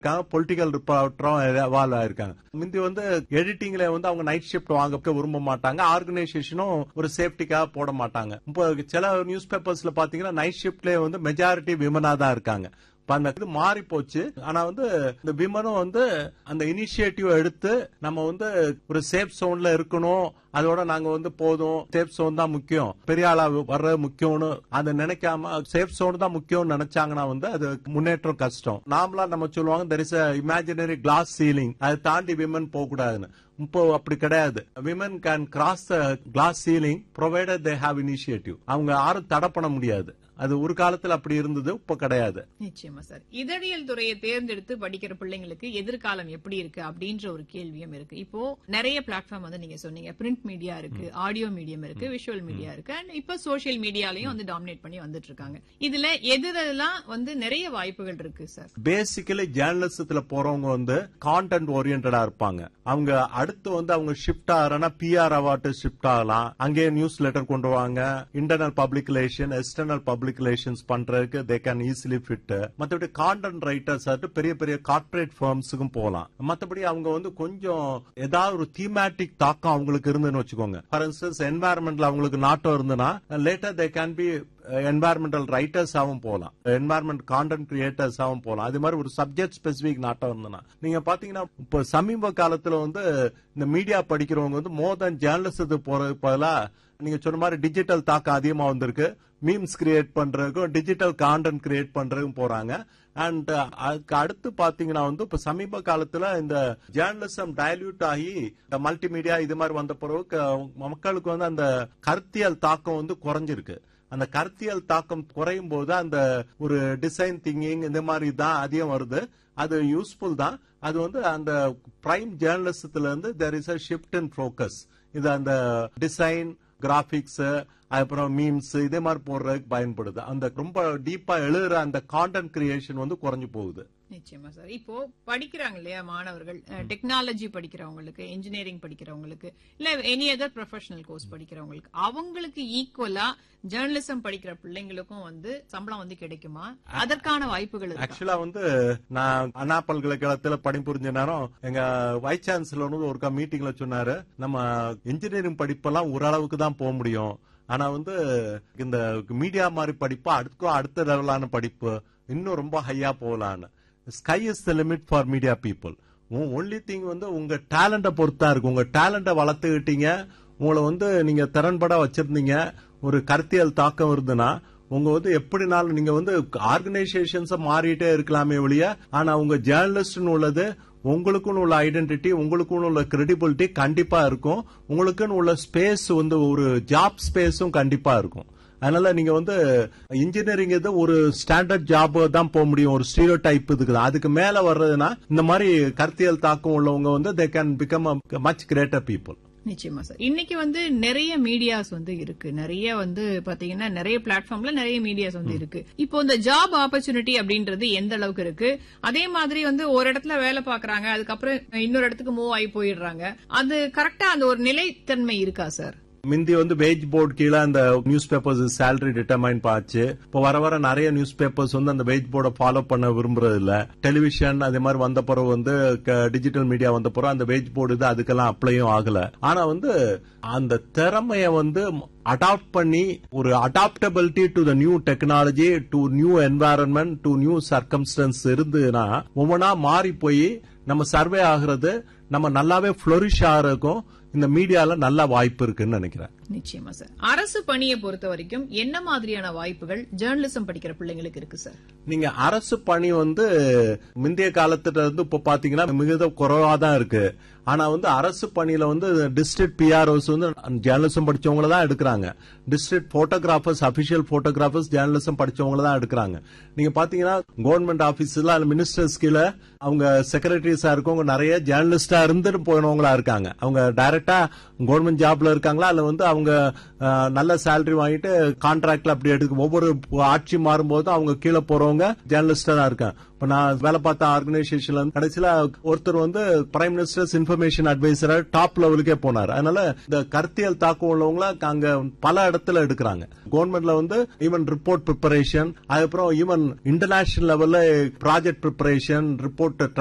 political ரிப்போர்ட்டரும் evolve ஆயிருக்காங்க முந்தி வந்து எடிட்டிங்ல வந்து அவங்க நைட் ஷிஃப்ட் வாங்க விரும்ப மாட்டாங்க ஆர்கனைசேஷனும் ஒரு சேஃப்டிக்காக போட மாட்டாங்க இப்போ சில நியூஸ் பேப்பர்ஸ்ல பாத்தீங்கன்னா நைட் ஷிஃப்ட்லயே வந்து மெஜாரிட்டி விமனா தான் இருக்காங்க இப்ப அந்த இது மாறி போச்சு ஆனா வந்து இந்த விமனும் வந்து அந்த இனிஷியேட்டிவ் எடுத்து நம்ம வந்து ஒரு சேஃப் சோன்ல இருக்கணும் அதோட நாங்க வந்து போதும் சேஃப் சோன் தான் முக்கியம் பெரிய ஆளா வர்றது முக்கியம்னு அதை நினைக்காம சேஃப் சோன் தான் முக்கியம்னு நினைச்சாங்கன்னா வந்து அது முன்னேற்றம் கஷ்டம் நாமளா நம்ம சொல்லுவாங்க there is imaginary glass ceiling அதை தாண்டி விமன் போக கூடாதுன்னு இப்போ அப்படி கிடையாது women can cross the glass ceiling provided they have initiative அவங்க யாரும் தடை பண்ண முடியாது அது ஒரு காலத்துல அப்படி இருந்தது இப்ப கிடையாது நிச்சயமா சார் இதழியல் துறையை தேர்ந்தெடுத்து படிக்கிற பிள்ளைங்களுக்கு எதிர்காலம் எப்படி இருக்கு அப்படின்ற ஒரு கேள்வியும் இருக்கு இப்போ நிறைய பிளாட்ஃபார்ம் வந்து நீங்க சொன்னீங்க பிரிண்ட் மீடியா இருக்கு ஆடியோ மீடியம் இருக்கு விஷுவல் மீடியா இருக்கு அண்ட் இப்ப சோஷியல் மீடியாலையும் வந்து டாமினேட் பண்ணி வந்துட்டு இருக்காங்க இதுல எதுலாம் வந்து நிறைய வாய்ப்புகள் இருக்கு சார் பேசிக்கலி ஜேர்னலிசத்துல போறவங்க வந்து கான்டென்ட் ஓரியன்டா இருப்பாங்க அவங்க அடுத்து வந்து அவங்க ஷிஃப்ட் ஆகிறனா பிஆர் அவார்டு ஷிஃப்ட் ஆகலாம் அங்கே நியூஸ் லெட்டர் கொண்டு வாங்க internal public relation external public relations பண்றதுக்கு தே கேன் ஈஸிலி ஃபிட் மற்றபடி கான்டென்ட் ரைட்டர்ஸ் பெரிய பெரிய கார்பரேட் ஃபர்ம்ஸுக்கும் போகலாம் மற்றபடி அவங்க வந்து கொஞ்சம் ஏதாவது ஒரு தீமேட்டிக் தாக்கம் அவங்களுக்கு இருந்துன்னு வச்சுக்கோங்க ஃபார் இன்ஸ்டன்ஸ் என்வாயர்மெண்ட்ல அவங்களுக்கு நாட்டம் இருந்துன்னா later they can be environmental ரைட்டர்ஸாவும் போகலாம் என்வாயர்மெண்ட் கான்டென்ட் கிரியேட்டர்ஸாவும் போகலாம் அது மாதிரி ஒரு சப்ஜெக்ட் ஸ்பெசிபிக் நாட்டம் இருந்ததுன்னா நீங்க பாத்தீங்கன்னா இப்போ சமீப காலத்துல வந்து இந்த மீடியா படிக்கிறவங்க வந்து மோர் தன் ஜேர்னலிசத்துக்கு போறதுக்கு பதிலா நீங்க சொன்ன மாதிரி டிஜிட்டல் தாக்கம் அதிகமா வந்திருக்கு மீம்ஸ் கிரியேட் பண்றதுக்கும் டிஜிட்டல் கான்டென்ட் கிரியேட் பண்றதுக்கும் போறாங்க அண்ட் அதுக்கு அடுத்து பாத்தீங்கன்னா வந்து இப்ப சமீப காலத்துல இந்த ஜேர்னலிசம் டைல்யூட் ஆகி இந்த மல்டிமீடியா இது மாதிரி வந்த பிறகு மக்களுக்கு வந்து அந்த கருத்தியல் தாக்கம் வந்து குறைஞ்சிருக்கு அந்த கருத்தியல் தாக்கம் குறையும் போது அந்த ஒரு டிசைன் திங்கிங் இந்த மாதிரி தான் அதிகம் வருது அது யூஸ்ஃபுல் தான் அது வந்து அந்த பிரைம் ஜேர்னலிசத்துல இருந்து there is a shift in focus இது அந்த டிசைன் கிராபிக்ஸ் அப்புறம் மீம்ஸ் இதே மாதிரி போடுறதுக்கு பயன்படுது அந்த ரொம்ப டீப்பா எழுதுற அந்த கான்டென்ட் கிரியேஷன் வந்து குறைஞ்சு போகுது நிச்சயமா சார் இப்போ படிக்கிறாங்க இல்லையா மாணவர்கள் டெக்னாலஜி படிக்கிறவங்களுக்கு இன்ஜினியரிங் படிக்கிறவங்களுக்கு இல்ல எனி அதர் ப்ரொஃபஷனல் கோர்ஸ் படிக்கிறவங்களுக்கு அவங்களுக்கு ஈக்குவலா ஜேர்னலிசம் படிக்கிற பிள்ளைங்களுக்கும் வந்து சம்பளம் வந்து கிடைக்குமா அதற்கான வாய்ப்புகள் இருக்கா ஆக்சுவலா வந்து நான் அண்ணா பல்கலைக்கழகத்துல பணிபுரிஞ்ச நேரம் எங்க வைஸ் சான்சலர் வந்து ஒருக்கா மீட்டிங்ல சொன்னாரு நம்ம இன்ஜினியரிங் படிப்பெல்லாம் ஓரளவுக்கு தான் போக முடியும் ஆனா வந்து இந்த மீடியா மாதிரி படிப்பு அடுத்துக்கும் அடுத்த லெவலான படிப்பு இன்னும் ரொம்ப ஹையா போகலான்னு sky is the limit for media people only thing வந்து உங்க டேலண்ட பொறுத்தா இருக்கு உங்க டேலண்ட வளர்த்துக்கிட்டீங்க உங்களை வந்து நீங்க திறன்பட வச்சிருந்தீங்க ஒரு கருத்தியல் தாக்கம் இருந்துன்னா உங்க வந்து எப்படினாலும் நீங்க வந்து ஆர்கனைசேஷன்ஸ் மாறிட்டே இருக்கலாமே ஒழிய ஆனா உங்க ஜேர்னலிஸ்ட்னு உள்ளது உங்களுக்குன்னு உள்ள ஐடென்டிட்டி உங்களுக்குன்னு உள்ள கிரெடிபிலிட்டி கண்டிப்பா இருக்கும் உங்களுக்குன்னு உள்ள ஸ்பேஸ் வந்து ஒரு ஜாப் ஸ்பேஸும் கண்டிப்பா இருக்கும் அதனால நீங்க வந்து இன்ஜினியரிங் இது ஒரு ஸ்டாண்டர்ட் ஜாப் தான் போக முடியும் ஒரு ஸ்டீரியோ டைப் இதுக்கு தான் அதுக்கு மேல வர்றதுன்னா இந்த மாதிரி கருத்தியல் தாக்கம் உள்ளவங்க வந்து they can become much greater people நிச்சயமா சார் இன்னைக்கு வந்து நிறைய மீடியாஸ் வந்து இருக்கு நிறைய வந்து பாத்தீங்கன்னா நிறைய பிளாட்ஃபார்ம்ல நிறைய மீடியாஸ் வந்து இருக்கு இப்போ இந்த ஜாப் ஆப்பர்ச்சுனிட்டி அப்படின்றது எந்த அளவுக்கு இருக்கு அதே மாதிரி வந்து ஒரு இடத்துல வேலை பாக்குறாங்க அதுக்கப்புறம் இன்னொரு இடத்துக்கு மூவ் ஆகி போயிடுறாங்க அது கரெக்டா அந்த ஒரு நிலைத்தன்மை இருக்கா சார் முந்தி வந்து வேஜ் போர்டு கீழே அந்த நியூஸ் பேப்பர்ஸ் சேலரி டிட்டர்மைன் பாச்சு இப்போ வர வர நிறைய நியூஸ் பேப்பர்ஸ் வந்து அந்த வேஜ் போர்டை ஃபாலோ பண்ண விரும்புறது இல்ல டெலிவிஷன் அதே மாதிரி வந்த பிறகு வந்து டிஜிட்டல் மீடியா வந்த பிறகு அந்த வேஜ் போர்டு இது அதுக்கெல்லாம் அப்ளையும் ஆகல ஆனா வந்து அந்த திறமைய வந்து அடாப்ட் பண்ணி ஒரு adaptability to the new technology to new environment to new circumstance இருந்துன்னா ஒவ்வொன்றா மாறி போய் நம்ம சர்வே ஆகுறது நம்ம நல்லாவே ஃபிளரிஷ் ஆகிறதுக்கும் இந்த மீடியால நல்ல வாய்ப்பு இருக்குன்னு நினைக்கிறேன் நிச்சயமா சார் அரசு பணியை பொறுத்த வரைக்கும் என்ன மாதிரியான வாய்ப்புகள் ஜேர்னலிசம் படிக்கிற பிள்ளைங்களுக்கு இருக்கு சார் நீங்க அரசு பணி வந்து முந்தைய காலத்துல இருந்து இப்ப பாத்தீங்கன்னா மிகுந்த குறைவா தான் இருக்கு ஆனா வந்து அரசு பணியில வந்து டிஸ்ட்ரிக்ட் பிஆர்ஓஸ் வந்து ஜேர்னலிசம் படிச்சவங்கள தான் எடுக்கிறாங்க district photographers official photographers journalism படிச்சவங்கள தான் எடுக்கிறாங்க நீங்க பாத்தீங்கன்னா கவர்மெண்ட் ஆபீஸ்ல மினிஸ்டர்ஸ் கீழே அவங்க செக்ரட்டரிஸா இருக்கவங்க நிறைய ஜேர்னலிஸ்டா இருந்துட்டு போனவங்களா இருக்காங்க அவங்க டைரக்டர் டைரக்டா கவர்மெண்ட் ஜாப்ல இருக்காங்களா அல்ல வந்து அவங்க அஹ், நல்ல சேலரி வாங்கிட்டு கான்ட்ராக்ட்ல அப்படி எடுக்க ஒவ்வொரு ஆட்சி மாறும்போது அவங்க கீழே போறவங்க ஜேர்னலிஸ்டா தான் இருக்காங்க இப்ப நான் வேலை பார்த்த ஆர்கனைசேஷன்ல கடைசியில ஒருத்தர் வந்து பிரைம் மினிஸ்டர்ஸ் இன்ஃபர்மேஷன் அட்வைசரா டாப் லெவலுக்கே போனார் அதனால இந்த கருத்தியல் தாக்கம் உள்ளவங்கள அங்க பல இடத்துல எடுக்கிறாங்க கவர்மெண்ட்ல வந்து ஈவன் ரிப்போர்ட் ப்ரிப்பரேஷன் அதுக்கப்புறம் ஈவன் இன்டர்நேஷனல் லெவல்ல ப்ராஜெக்ட் ப்ரிப்பரேஷன் ரிப்போர்ட்